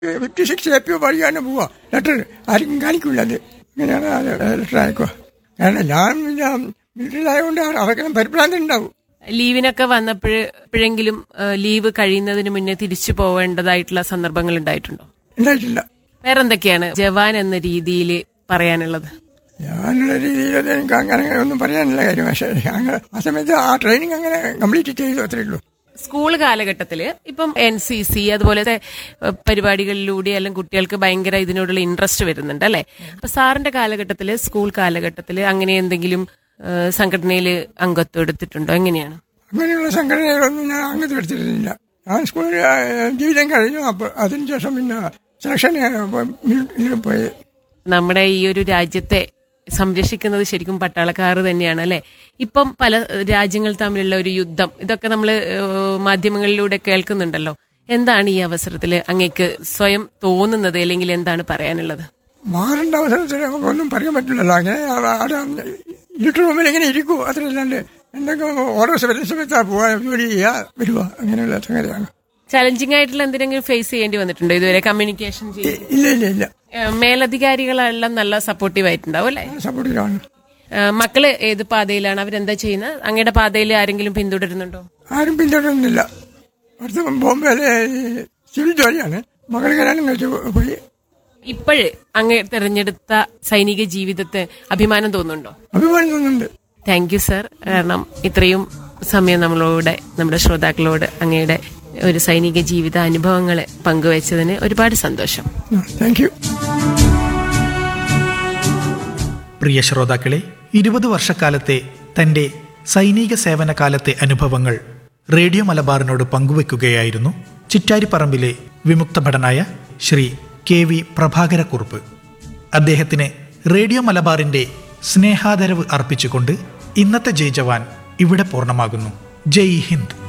fifty six A P വഴിയാണ് പോവുക letter ആർക്കും കാണിക്കില്ല അത് ഇങ്ങനെയാണ് ലെറ്റർ അയക്കുക കാരണം ഞാൻ ഞാൻ വീട്ടിലായതുകൊണ്ട് അവർക്കെല്ലാം പരിഭ്രാന്തി ഉണ്ടാവും ലീവിനൊക്കെ വന്നപ്പോൾ എപ്പോഴെങ്കിലും ഏഹ്, ലീവ് കഴിയുന്നതിന് മുന്നേ തിരിച്ചു പോവേണ്ടതായിട്ടുള്ള സന്ദർഭങ്ങൾ ഉണ്ടായിട്ടുണ്ടോ ഉണ്ടായിട്ടില്ല വേറെന്തൊക്കെയാണ് ജവാൻ എന്ന രീതിയിൽ പറയാനുള്ളത് ഞാനുള്ള രീതിയിൽ എനിക്ക് അങ്ങനെ ഒന്നും പറയാനില്ല കാര്യം പക്ഷേ അങ്ങനെ ആ സമയത്ത് ആ ട്രെയിനിങ് അങ്ങനെ കംപ്ലീറ്റ് ചെയ്തു അത്രേ ഉള്ളൂ സ്കൂൾ കാലഘട്ടത്തില് ഇപ്പം എൻ സി സി അതുപോലത്തെ ഏഹ്, പരിപാടികളിലൂടെ എല്ലാം കുട്ടികൾക്ക് ഭയങ്കര ഇതിനോടുള്ള ഇൻട്രസ്റ്റ് വരുന്നുണ്ട് അല്ലെ അപ്പൊ സാറിന്റെ കാലഘട്ടത്തില് സ്കൂൾ കാലഘട്ടത്തില് അങ്ങനെ എന്തെങ്കിലും ഏഹ്, സംഘടനയില് അംഗത്വം എടുത്തിട്ടുണ്ടോ എങ്ങനെയാണ് അങ്ങനെയുള്ള സംഘടനകളൊന്നും ഞാൻ അങ്ങനത്തെ എടുത്തിരുന്നില്ല ഞാൻ സ്കൂളിൽ ആ, ജീവിതം കഴിഞ്ഞു അപ്പോൾ അതിനുശേഷം പിന്നെ സെലക്ഷൻ മിലിറ്ററിയിൽ പോയി മാനേജ്മെന്റ് നമ്മുടെ ഈ ഒരു രാജ്യത്തെ സംരക്ഷിക്കുന്നത് ശരിക്കും പട്ടാളക്കാർ തന്നെയാണ് അല്ലെ ഇപ്പം പല ഏഹ്, രാജ്യങ്ങൾ തമ്മിലുള്ള ഒരു യുദ്ധം ഇതൊക്കെ നമ്മൾ മാധ്യമങ്ങളിലൂടെ കേൾക്കുന്നുണ്ടല്ലോ എന്താണ് ഈ അവസരത്തിൽ അങ്ങേക്ക് സ്വയം തോന്നുന്നത് അല്ലെങ്കിൽ എന്താണ് പറയാനുള്ളത് മാറേണ്ട അവസരത്തിൽ നമുക്കൊന്നും പറയാൻ പറ്റില്ലല്ലോ അങ്ങനെ ആ- അവിടെ ലിറ്റർ റൂമിൽ ഇങ്ങനെ ഇരിക്കൂ അത്രയല്ലാണ്ട് എന്തെങ്കിലും ഓരോ വരുന്ന സമയത്ത് പോവാ ജോലി ചെയ്യുക വരിക അങ്ങനെയുള്ള സംഗതിയാണ് ചലഞ്ചിങ് ആയിട്ടുള്ള എന്തെങ്കിലും ഫേസ് ചെയ്യേണ്ടി വന്നിട്ടുണ്ടോ ഇതുവരെ കമ്മ്യൂണിക്കേഷൻ ചെയ്ത് ഇ- ഇല്ല ഇല്ല ഇല്ല ഏഹ്, മേലധികാരികളെല്ലാം നല്ല സപ്പോർട്ടീവ് ആയിട്ടുണ്ടാവും അല്ലെ സപ്പോർട്ടിലാണ് ഏഹ്, മക്കള് ഏത് പാതയിലാണ് അവരെന്താ ചെയ്യുന്നത് അങ്ങയുടെ പാതയിൽ ആരെങ്കിലും പിന്തുടരുന്നുണ്ടോ ആരും പിന്തുടരുന്നില്ല അടുത്ത ബോംബെയിലെ ഈ സിവിൽ ജോലിയാണ് മകൾ കല്യാണം കഴിച്ച് പോയി ഇപ്പോഴ് അങ്ങ് തെരഞ്ഞെടുത്ത സൈനിക ജീവിതത്തെ അഭിമാനം തോന്നുന്നുണ്ടോ അഭിമാനം തോന്നുന്നുണ്ട് താങ്ക് യു സർ കാരണം ഇത്രയും സമയം നമ്മളോട് നമ്മുടെ ശ്രോതാക്കളോട് അങ്ങയുടെ ഒരു സൈനിക ജീവിത അനുഭവങ്ങൾ പങ്കുവച്ചതിന് ഒരുപാട് സന്തോഷം താങ്ക് യു പ്രിയ ശ്രോതാക്കളെ ഇരുപത് വർഷക്കാലത്തെ തന്റെ സൈനിക സേവന കാലത്തെ അനുഭവങ്ങൾ റേഡിയോ മലബാറിനോട് പങ്കുവെക്കുകയായിരുന്നു ചിറ്റാരിപ്പറമ്പിലെ വിമുക്ത ഭടനായ ശ്രീ കെ വി പ്രഭാകരക്കുറുപ്പ് അദ്ദേഹത്തിന് റേഡിയോ മലബാറിന്റെ സ്നേഹാദരവ് അർപ്പിച്ചുകൊണ്ട് ഇന്നത്തെ ജയ് ജവാൻ ഇവിടെ പൂർണ്ണമാകുന്നു ജയ് ഹിന്ദ്